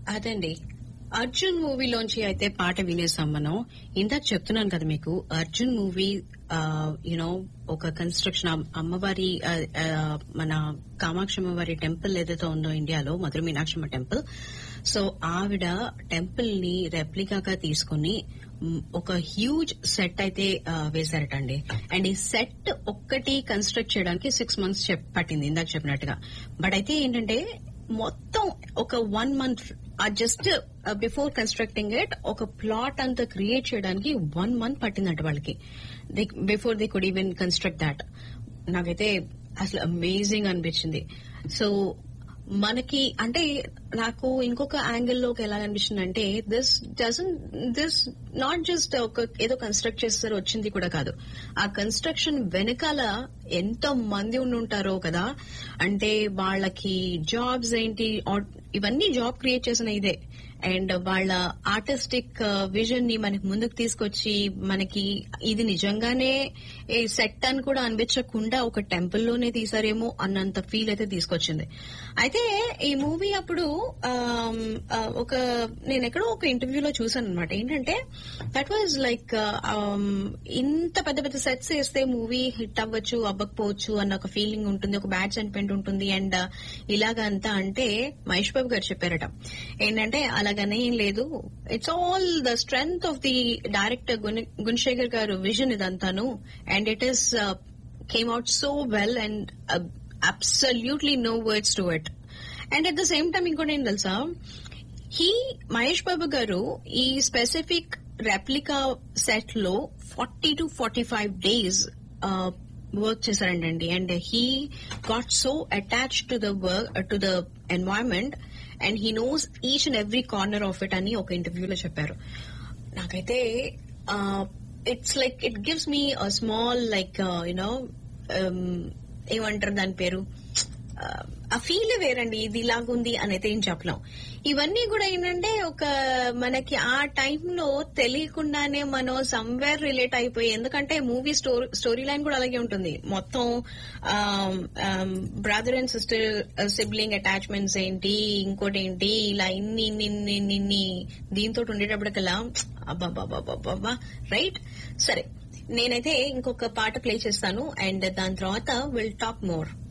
అదండి అర్జున్ మూవీలోంచి అయితే పాట వినేసాం మనం ఇందాక చెప్తున్నాను కదా మీకు అర్జున్ మూవీ యునో ఒక కన్స్ట్రక్షన్ అమ్మవారి ఆ, ఆ, మన కామాక్షి అమ్మవారి టెంపుల్ ఏదైతే ఉందో ఇండియాలో మధుర మీనాక్షమ్మ టెంపుల్ సో ఆవిడ టెంపుల్ ని రెప్లికాగా తీసుకుని మ్, ఒక హ్యూజ్ సెట్ అయితే ఆ, వేశారటండి అండ్ ఈ సెట్ ఒక్కటి కన్స్ట్రక్ట్ చేయడానికి సిక్స్ మంత్స్ పట్టింది ఇందాక చెప్పినట్టుగా బట్ అయితే ఏంటంటే మొత్తం ఒక one month just before constructing it ఒక ప్లాట్ అంతా క్రియేట్ చేయడానికి వన్ మంత్ పట్టిందంట వాళ్ళకి before they could even construct that నాకైతే అసలు అమేజింగ్ అనిపించింది సో మనకి అంటే నాకు ఇంకొక యాంగిల్లోకి ఎలా అనిపిస్తుంది అంటే this doesn't this not just ఒక ఏదో కన్స్ట్రక్ట్ చేస్తారు వచ్చింది కూడా కాదు ఆ కన్స్ట్రక్షన్ వెనకాల ఎంతో మంది ఉండి ఉంటారో కదా అంటే వాళ్ళకి జాబ్స్ ఏంటి ఆర్- ఇవన్నీ జాబ్ క్రియేట్ చేసిన ఇదే అండ్ వాళ్ళ ఆర్టిస్టిక్ విజన్ ని మనకి ముందుకు తీసుకొచ్చి మనకి ఇది నిజంగానే సెట్ అని కూడా అనిపించకుండా ఒక టెంపుల్ లోనే తీసారేమో అన్నంత ఫీల్ అయితే తీసుకొచ్చింది అయితే ఈ మూవీ అప్పుడు ఆమ్, ఆ, ఒక నేను ఎక్కడో ఒక ఇంటర్వ్యూలో చూసాను అనమాట ఏంటంటే దట్ వాజ్ లైక్ ఇంత పెద్ద పెద్ద సెట్స్ వేస్తే మూవీ హిట్ అవ్వచ్చు అవ్వకపోవచ్చు అన్న ఒక ఫీలింగ్ ఉంటుంది ఒక బ్యాడ్ సెంటిమెంట్ ఉంటుంది అండ్ ఇలాగంతా అంటే మహేష్ బాబు గారు చెప్పారట ఏంటంటే అలాగనే ఏం లేదు it's all the strength of the director Gunasekhar garu vision ఇదంతాను and it is came out so well and absolutely no words to it and at the same time ఇంకోటి ఏం తెలుసా హీ మహేష్ బాబు గారు ఈ స్పెసిఫిక్ రెప్లికా సెట్ లో forty to forty five days work చేశారండి and he got so attach to the work to the environment and he knows each and every corner of it అని ఒక ఇంటర్వ్యూలో చెప్పారు నాకైతే it's like it gives me a small like you know ఏమంటారు దాని పేరు Uh, ఆ ఫీల్ వేరండి ఇది ఇలాగుంది అని అయితే ఏం చెప్పలేం ఇవన్నీ కూడా ఏంటంటే ఒక మనకి ఆ టైంలో తెలియకుండానే మనం సమ్వేర్ రిలేట్ అయిపోయి ఎందుకంటే మూవీ స్టోరీ స్టోరీ లైన్ కూడా అలాగే ఉంటుంది మొత్తం brother and sister sibling attachments ఏంటి ఇంకోటి ఏంటి ఇలా ఇన్ని ఇన్ని ఇన్ని ఇన్ని ఇన్ని దీంతో ఉండేటప్పటికల్లా అబ్బాబాబాబాబా రైట్ సరే నేనైతే ఇంకొక పాట ప్లే చేస్తాను అండ్ దాని తర్వాత విల్ టాక్ మోర్